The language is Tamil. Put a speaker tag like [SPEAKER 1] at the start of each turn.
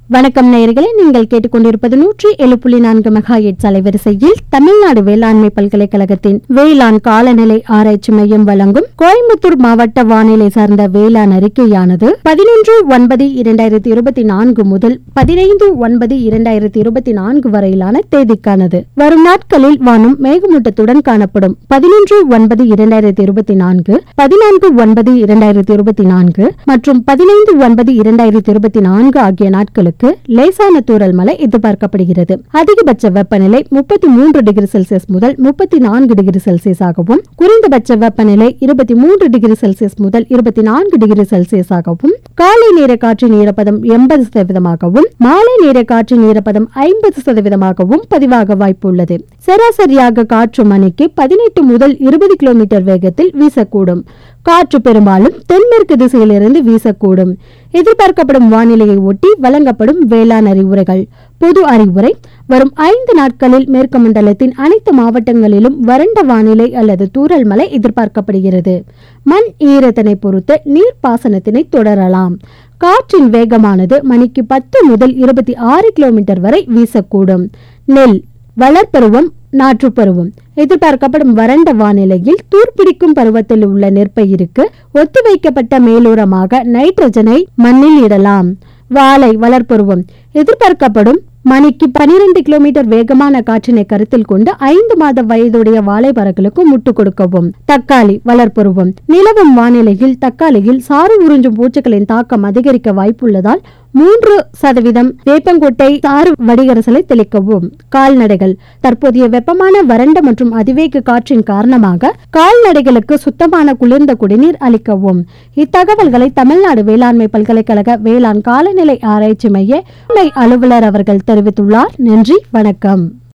[SPEAKER 1] வணக்கம் நேயர்களே நீங்கள் கேட்டுக்கொண்டிருப்பது நூற்றி ஏழு புள்ளி நான்கு மெகா எட்ஸ் அலைவரிசையில் தமிழ்நாடு வேளாண்மை பல்கலைக்கழகத்தின் வேளாண் காலநிலை ஆராய்ச்சி மையம் வழங்கும் கோயம்புத்தூர் மாவட்ட வானிலை சார்ந்த வேளாண் அறிக்கையானது பதினொன்று ஒன்பது இரண்டாயிரத்தி இருபத்தி நான்கு முதல் பதினைந்து ஒன்பது இரண்டாயிரத்தி இருபத்தி நான்கு வரையிலான தேதிக்கானது வரும் நாட்களில் வானம் மேகமூட்டத்துடன் காணப்படும் பதினொன்று ஒன்பது இரண்டாயிரத்தி இருபத்தி நான்கு பதினான்கு ஒன்பது இரண்டாயிரத்தி இருபத்தி நான்கு மற்றும் பதினைந்து ஒன்பது இரண்டாயிரத்தி இருபத்தி நான்கு ஆகிய நாட்களுக்கு லேசான தூறல் மழை எதிர்பார்க்கப்படுகிறது அதிகபட்ச வெப்பநிலை முப்பத்தி மூன்று டிகிரி செல்சியஸ் முதல் முப்பத்தி நான்கு டிகிரி செல்சியஸ் ஆகவும் குறைந்தபட்ச வெப்பநிலை இருபத்தி மூன்று டிகிரி செல்சியஸ் முதல் இருபத்தி நான்கு டிகிரி செல்சியஸ் ஆகவும் காலை நேர காற்றின் ஈரப்பதம் எண்பது சதவீதமாகவும் மாலை நேர காற்றின் ஈரப்பதம் ஐம்பது சதவீதமாகவும் பதிவாக வாய்ப்புள்ளது சராசரியாக காற்று மணிக்கு பதினெட்டு முதல் இருபது கிலோமீட்டர் வேகத்தில் வீசக்கூடும் காற்று பெரும்பாலும் தென்மேற்கு திசையிலிருந்து வீசக்கூடும் எதிர்பார்க்கப்படும் வானிலையை ஒட்டி வழங்கப்படும் வேளாண் அறிவுரைகள் பொது அறிவுரை வரும் ஐந்து நாட்களில் மேற்கு மண்டலத்தின் அனைத்து மாவட்டங்களிலும் வறண்ட வானிலை அல்லது தூறல் மழை எதிர்பார்க்கப்படுகிறது மண் ஈரத்தினை பொறுத்து நீர்ப்பாசனத்தினை தொடரலாம் காற்றின் வேகமானது மணிக்கு பத்து முதல் இருபத்தி ஆறு கிலோமீட்டர் வரை வீசக்கூடும் நெல் வளர்ப்பருவம் நாற்றுப்பருவம் எதிர்பார்க்கப்படும் வறண்ட வானிலையில் தூர்பிடிக்கும் பருவத்தில் உள்ள நெற்பயிருக்கு ஒத்திவைக்கப்பட்ட மேலோரமாக நைட்ரஜனை மண்ணில் இடலாம் வாழை வளர்ப்பருவம் எதிர்பார்க்கப்படும் மணிக்கு பனிரெண்டு கிலோமீட்டர் வேகமான காற்றினை கருத்தில் கொண்டு ஐந்து மாத வயதுடைய வாழை மரங்களுக்கு முட்டு கொடுக்கவும் தக்காளி வளர்ப்பருவம் நிலவும் வானிலையில் தக்காளியில் சாறு உறிஞ்சும் பூச்சிகளின் தாக்கம் அதிகரிக்க வாய்ப்புள்ளதால் மூன்று சதவீதம் வேப்பங்கொட்டை சாறு வடிகரசலை தெளிக்கவும் கால்நடைகள் தற்போதைய வெப்பமான வறண்ட மற்றும் அதிவேக காற்றின் காரணமாக கால்நடைகளுக்கு சுத்தமான குளிர்ந்த குடிநீர் அளிக்கவும் இத்தகவல்களை தமிழ்நாடு வேளாண்மை பல்கலைக்கழக வேளாண் காலநிலை ஆராய்ச்சி மைய துணை அலுவலர் அவர்கள் தெரிவித்துள்ளார் நன்றி வணக்கம்